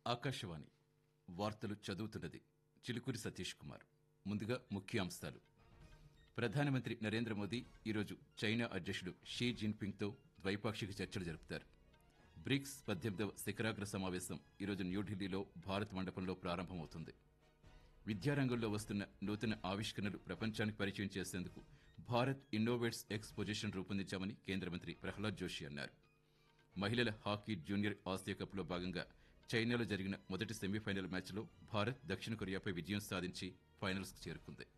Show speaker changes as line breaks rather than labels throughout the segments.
ఆకాశవాణి వార్తలు చదువుతున్నది చిలుకూరి సతీష్ కుమార్ ముందుగా ముఖ్యాంశాలు ప్రధానమంత్రి నరేంద్ర మోదీ ఈరోజు చైనా అధ్యక్షుడు షీ జిన్పింగ్తో ద్వైపాక్షిక చర్చలు జరుపుతారు బ్రిక్స్ పద్దెనిమిదవ శిఖరాగ్ర సమావేశం ఈరోజు న్యూఢిల్లీలో భారత్ మండపంలో ప్రారంభమవుతుంది విద్యారంగంలో వస్తున్న నూతన ఆవిష్కరణలు ప్రపంచానికి పరిచయం చేసేందుకు భారత్ ఇన్నోవేట్స్ ఎక్స్పోజిషన్ రూపొందించామని కేంద్ర మంత్రి ప్రహ్లాద్ జోషి అన్నారు మహిళల హాకీ జూనియర్ ఆసియా కప్లో భాగంగా చైనాలో జరిగిన మొదటి సెమీఫైనల్ మ్యాచ్లో భారత్ దక్షిణ కొరియాపై విజయం సాధించి ఫైనల్స్కు చేరుకుంది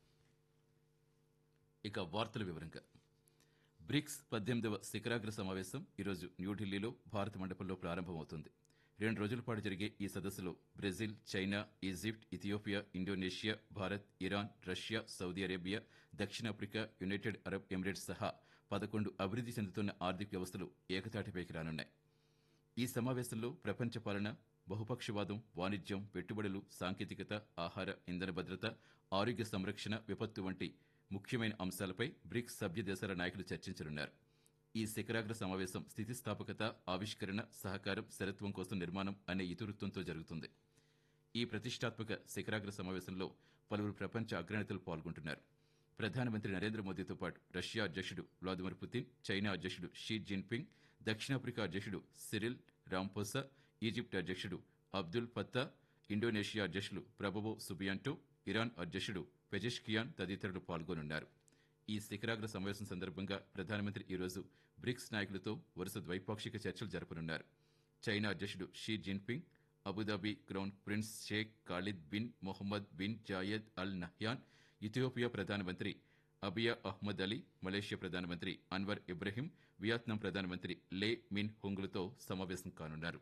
ఇక వార్తల వివరంగా బ్రిక్స్ పద్దెనిమిదవ శిఖరాగ్ర సమావేశం ఈరోజు న్యూఢిల్లీలో భారత మండపంలో ప్రారంభమవుతుంది రెండు రోజుల పాటు జరిగే ఈ సదస్సులో Brazil China Egypt Ethiopia Indonesia Bharat Iran Russia Saudi Arabia దక్షిణాఫ్రికా యునైటెడ్ అరబ్ ఎమిరేట్స్ సహా పదకొండు అభివృద్ధి చెందుతున్న ఆర్థిక వ్యవస్థలు ఏకతాటిపైకి రానున్నాయి ఈ సమావేశంలో ప్రపంచ పాలన బహుపక్షవాదం వాణిజ్యం పెట్టుబడులు సాంకేతికత ఆహార ఇంధన భద్రత ఆరోగ్య సంరక్షణ విపత్తు వంటి ముఖ్యమైన అంశాలపై బ్రిక్స్ సభ్య దేశాల నాయకులు చర్చించనున్నారు ఈ శిఖరాగ్ర సమావేశం స్థితిస్థాపకత ఆవిష్కరణ సహకారం స్థిరత్వం కోసం నిర్మాణం అనే ఇతివృత్తంతో జరుగుతుంది ఈ ప్రతిష్టాత్మక శిఖరాగ్ర సమావేశంలో పలువురు ప్రపంచ అగ్రనేతలు పాల్గొంటున్నారు ప్రధానమంత్రి నరేంద్ర మోదీతో పాటు రష్యా అధ్యక్షుడు వ్లాదిమిర్ పుతిన్ చైనా అధ్యక్షుడు షీ జిన్పింగ్ దక్షిణాఫ్రికా అధ్యక్షుడు సిరిల్ రాంపోసా ఈజిప్ట్ అధ్యక్షుడు అబ్దుల్ ఫత్తా ఇండోనేషియా అధ్యక్షులు ప్రభబో సుబియాంటో ఇరాన్ అధ్యక్షుడు పెజెష్కియాన్ తదితరులు పాల్గొనున్నారు ఈ శిఖరాగ్ర సమావేశం సందర్భంగా ప్రధానమంత్రి ఈరోజు బ్రిక్స్ నాయకులతో వరుస ద్వైపాక్షిక చర్చలు జరపనున్నారు చైనా అధ్యక్షుడు Xi Jinping Abu Dhabi crown prince Sheikh Khalid bin Mohammed bin Zayed Al Nahyan Ethiopia ప్రధానమంత్రి అబియా అహ్మద్ అలీ మలేషియా ప్రధానమంత్రి అన్వర్ ఇబ్రహీం వియత్నాం ప్రధానమంత్రి లే మిన్ హుంగ్లతో సమావేశం కానున్నారు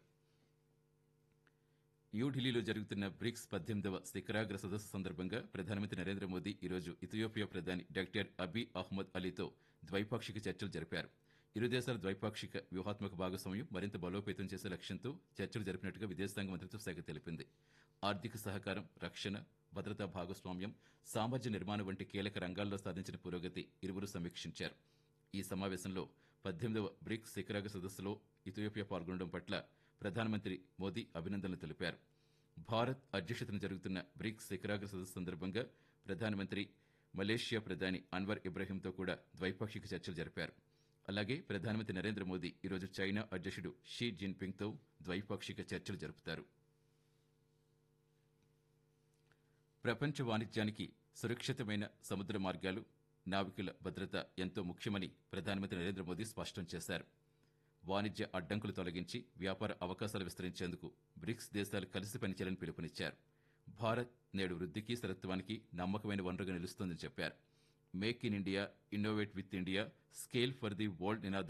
న్యూఢిల్లీలో జరుగుతున్న బ్రిక్స్ పద్దెనిమిదవ శిఖరాగ్ర సదస్సు సందర్భంగా ప్రధానమంత్రి నరేంద్ర మోదీ ఈరోజు ఇథియోపియా ప్రధాని డాక్టర్ అబీ అహ్మద్ అలీతో ద్వైపాక్షిక చర్చలు జరిపారు ఇరు దేశాల ద్వైపాక్షిక వ్యూహాత్మక భాగస్వామ్యం మరింత బలోపేతం చేసే లక్ష్యంతో చర్చలు జరిపినట్టుగా విదేశాంగ మంత్రిత్వ శాఖ తెలిపింది ఆర్థిక సహకారం రక్షణ భద్రతా భాగస్వామ్యం సామర్థ్య నిర్మాణం వంటి కీలక రంగాల్లో సాధించిన పురోగతి ఇరువురు సమీక్షించారు ఈ సమావేశంలో పద్దెనిమిదవ బ్రిక్స్ శిఖరాగ్ర సదస్సులో ఇథియోపియా పాల్గొనడం పట్ల ప్రధానమంత్రి మోదీ అభినందనలు తెలిపారు భారత్ అధ్యక్షతన జరుగుతున్న బ్రిక్స్ శిఖరాగ్ర సదస్సు సందర్భంగా ప్రధానమంత్రి మలేషియా ప్రధాని అన్వర్ ఇబ్రహీంతో కూడా ద్వైపాక్షిక చర్చలు జరిపారు అలాగే ప్రధానమంత్రి నరేంద్ర మోదీ ఈరోజు చైనా అధ్యక్షుడు షీ జిన్పింగ్తో ద్వైపాక్షిక చర్చలు జరుపుతారు ప్రపంచ వాణిజ్యానికి సురక్షితమైన సముద్ర మార్గాలు నావికుల భద్రత ఎంతో ముఖ్యమని ప్రధానమంత్రి నరేంద్ర మోదీ స్పష్టం చేశారు వాణిజ్య అడ్డంకులు తొలగించి వ్యాపార అవకాశాలు విస్తరించేందుకు బ్రిక్స్ దేశాలు కలిసి పనిచేయాలని పిలుపునిచ్చారు భారత్ నేడు వృద్ధికి స్థిరత్వానికి నమ్మకమైన వనరుగా నిలుస్తోందని చెప్పారు make in India innovate with India scale for the world నినాద